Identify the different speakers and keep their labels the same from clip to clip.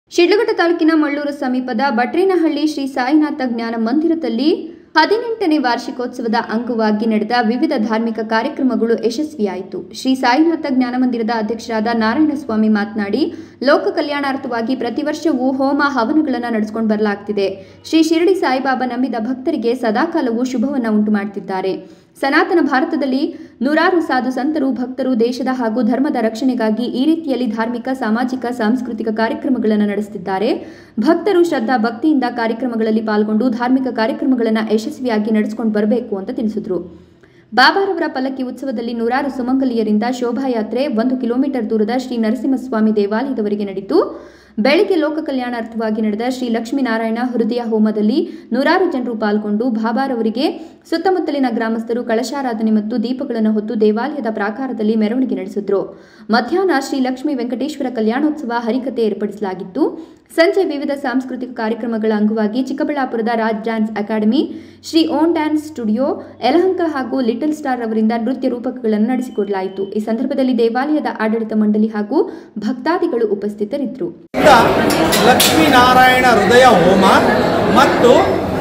Speaker 1: ಶಿಡ್ಲಘಟ್ಟ ತಾಲೂಕಿನ ಮಳ್ಳೂರು ಸಮೀಪದ ಬಟ್ರೇನಹಳ್ಳಿ ಶ್ರೀ ಸಾಯಿನಾಥ ಜ್ಞಾನ ಮಂದಿರದಲ್ಲಿ ಹದಿನೆಂಟನೇ ವಾರ್ಷಿಕೋತ್ಸವದ ಅಂಗವಾಗಿ ನಡೆದ ವಿವಿಧ ಧಾರ್ಮಿಕ ಕಾರ್ಯಕ್ರಮಗಳು ಯಶಸ್ವಿಯಾಯಿತು ಶ್ರೀ ಸಾಯಿನಾಥ ಜ್ಞಾನ ಮಂದಿರದ ಅಧ್ಯಕ್ಷರಾದ ನಾರಾಯಣಸ್ವಾಮಿ ಮಾತನಾಡಿ ಲೋಕ ಕಲ್ಯಾಣಾರ್ಥವಾಗಿ ಪ್ರತಿ ವರ್ಷವೂ ಹೋಮ ಹವನಗಳನ್ನು ನಡೆಸಿಕೊಂಡು ಬರಲಾಗ್ತಿದೆ ಶ್ರೀ ಶಿರಡಿ ಸಾಯಿಬಾಬಾ ನಂಬಿದ ಭಕ್ತರಿಗೆ ಸದಾಕಾಲವೂ ಶುಭವನ್ನು ಉಂಟು ಮಾಡುತ್ತಿದ್ದಾರೆ ಸನಾತನ ಭಾರತದಲ್ಲಿ ನೂರಾರು ಸಾಧು ಸಂತರು ಭಕ್ತರು ದೇಶದ ಹಾಗೂ ಧರ್ಮದ ರಕ್ಷಣೆಗಾಗಿ ಈ ರೀತಿಯಲ್ಲಿ ಧಾರ್ಮಿಕ ಸಾಮಾಜಿಕ ಸಾಂಸ್ಕೃತಿಕ ಕಾರ್ಯಕ್ರಮಗಳನ್ನು ನಡೆಸುತ್ತಿದ್ದಾರೆ ಭಕ್ತರು ಶ್ರದ್ಧಾ ಭಕ್ತಿಯಿಂದ ಕಾರ್ಯಕ್ರಮಗಳಲ್ಲಿ ಪಾಲ್ಗೊಂಡು ಧಾರ್ಮಿಕ ಕಾರ್ಯಕ್ರಮಗಳನ್ನು ಯಶಸ್ವಿಯಾಗಿ ನಡೆಸಿಕೊಂಡು ಬರಬೇಕು ಅಂತ ತಿಳಿಸಿದರು ಬಾಬಾರವರ ಪಲ್ಲಕ್ಕಿ ಉತ್ಸವದಲ್ಲಿ ನೂರಾರು ಸುಮಂಗಲಿಯರಿಂದ ಶೋಭಾಯಾತ್ರೆ ಒಂದು ಕಿಲೋಮೀಟರ್ ದೂರದ ಶ್ರೀ ನರಸಿಂಹಸ್ವಾಮಿ ದೇವಾಲಯದವರೆಗೆ ನಡೆಯಿತು ಬೆಳಗ್ಗೆ ಲೋಕ ಕಲ್ಯಾಣಾರ್ಥವಾಗಿ ನಡೆದ ಶ್ರೀ ಲಕ್ಷ್ಮೀನಾರಾಯಣ ಹೃದಯ ಹೋಮದಲ್ಲಿ ನೂರಾರು ಜನರು ಪಾಲ್ಗೊಂಡು ಬಾಬಾರವರಿಗೆ ಸುತ್ತಮುತ್ತಲಿನ ಗ್ರಾಮಸ್ಥರು ಕಳಶಾರಾಧನೆ ಮತ್ತು ದೀಪಗಳನ್ನು ಹೊತ್ತು ದೇವಾಲಯದ ಪ್ರಾಕಾರದಲ್ಲಿ ಮೆರವಣಿಗೆ ನಡೆಸಿದ್ರು ಮಧ್ಯಾಹ್ನ ಶ್ರೀ ಲಕ್ಷ್ಮೀ ವೆಂಕಟೇಶ್ವರ ಕಲ್ಯಾಣೋತ್ಸವ ಹರಿಕತೆ ಏರ್ಪಡಿಸಲಾಗಿತ್ತು ಸಂಜೆ ವಿವಿಧ ಸಾಂಸ್ಕೃತಿಕ ಕಾರ್ಯಕ್ರಮಗಳ ಅಂಗವಾಗಿ ಚಿಕ್ಕಬಳ್ಳಾಪುರದ Raj dance academy Shri own dance studio Yelahanka ಹಾಗೂ ಲಿಟಲ್ ಸ್ಟಾರ್ ಅವರಿಂದ ನೃತ್ಯ ರೂಪಕಗಳನ್ನು ನಡೆಸಿಕೊಡಲಾಯಿತು ಈ ಸಂದರ್ಭದಲ್ಲಿ ದೇವಾಲಯದ ಆಡಳಿತ ಮಂಡಳಿ ಹಾಗೂ ಭಕ್ತಾದಿಗಳು ಉಪಸ್ಥಿತರಿದ್ದರು
Speaker 2: ಇಂದ ಲಕ್ಷ್ಮೀನಾರಾಯಣ ಹೃದಯ ಹೋಮ ಮತ್ತು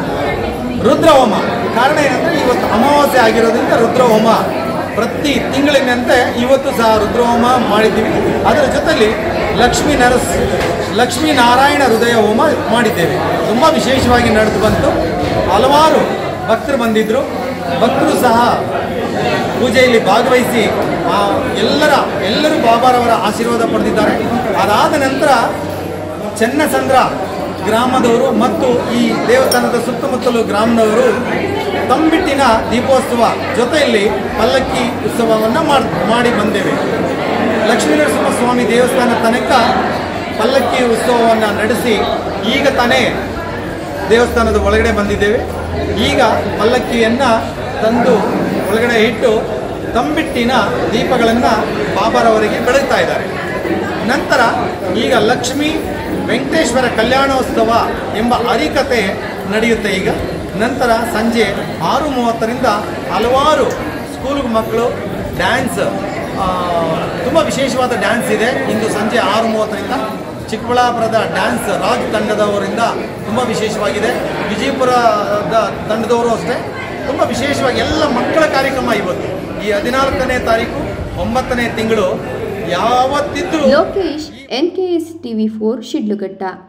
Speaker 2: ರುದ್ರ ಹೋಮ ಕಾರಣ ಏನಂದ್ರೆ ಇವತ್ತು ಅಮಾವಾಸ್ಯೆ ಆಗಿರೋದ್ರಿಂದ ರುದ್ರ ಹೋಮ ಪ್ರತಿ ತಿಂಗಳಿನಂತೆ ಇವತ್ತು ಸಹ ರುದ್ರ ಹೋಮ ಮಾಡಿದ್ದೀವಿ ಅದರ ಜೊತೆಲಿ ಲಕ್ಷ್ಮೀ ನರಸ್ ಲಕ್ಷ್ಮೀನಾರಾಯಣ ಹೃದಯ ಹೋಮ ಮಾಡಿದ್ದೇವೆ ತುಂಬ ವಿಶೇಷವಾಗಿ ನಡೆದು ಬಂತು ಹಲವಾರು ಭಕ್ತರು ಬಂದಿದ್ದರು ಭಕ್ತರು ಸಹ ಪೂಜೆಯಲ್ಲಿ ಭಾಗವಹಿಸಿ ಆ ಎಲ್ಲರ ಎಲ್ಲರೂ ಬಾಬಾರವರ ಆಶೀರ್ವಾದ ಪಡೆದಿದ್ದಾರೆ ಅದಾದ ನಂತರ ಚೆನ್ನಸಂದ್ರ ಗ್ರಾಮದವರು ಮತ್ತು ಈ ದೇವಸ್ಥಾನದ ಸುತ್ತಮುತ್ತಲು ಗ್ರಾಮದವರು ತಂಬಿಟ್ಟಿನ ದೀಪೋತ್ಸವ ಜೊತೆಯಲ್ಲಿ ಪಲ್ಲಕ್ಕಿ ಉತ್ಸವವನ್ನು ಮಾಡಿ ಬಂದೇವೆ ಲಕ್ಷ್ಮೀನರಸಿಂಹ ಸ್ವಾಮಿ ದೇವಸ್ಥಾನ ತನಕ ಪಲ್ಲಕ್ಕಿ ಉತ್ಸವವನ್ನು ನಡೆಸಿ ಈಗ ತಾನೇ ದೇವಸ್ಥಾನದ ಒಳಗಡೆ ಬಂದಿದ್ದೇವೆ ಈಗ ಪಲ್ಲಕ್ಕಿಯನ್ನು ತಂದು ಒಳಗಡೆ ಇಟ್ಟು ತಂಬಿಟ್ಟಿನ ದೀಪಗಳನ್ನು ಬಾಬಾರವರಿಗೆ ಬೆಳಗ್ತಾ ಇದ್ದಾರೆ ನಂತರ ಈಗ ಲಕ್ಷ್ಮೀ ವೆಂಕಟೇಶ್ವರ ಕಲ್ಯಾಣೋತ್ಸವ ಎಂಬ ಹರಿಕತೆ ನಡೆಯುತ್ತೆ ಈಗ ನಂತರ ಸಂಜೆ ಆರು ಮೂವತ್ತರಿಂದ ಹಲವಾರು ಸ್ಕೂಲ್ ಮಕ್ಕಳು ಡ್ಯಾನ್ಸ್ ತುಂಬ ವಿಶೇಷವಾದ ಡ್ಯಾನ್ಸ್ ಇದೆ ಇಂದು ಸಂಜೆ ಆರು ಮೂವತ್ತರಿಂದ ಚಿಕ್ಕಬಳ್ಳಾಪುರದ ಡ್ಯಾನ್ಸ್ ರಾಜ್ ತಂಡದವರಿಂದ ತುಂಬ ವಿಶೇಷವಾಗಿದೆ ವಿಜಯಪುರದ ತಂಡದವರು ಅಷ್ಟೇ ತುಂಬ ವಿಶೇಷವಾಗಿ ಎಲ್ಲ ಮಕ್ಕಳ ಕಾರ್ಯಕ್ರಮ ಇವತ್ತು ಈ ಹದಿನಾಲ್ಕನೇ ತಾರೀಕು ಒಂಬತ್ತನೇ ತಿಂಗಳು ಯಾವತ್ತಿದ್ರೂ
Speaker 1: Lokesh NKS TV for Sidlaghatta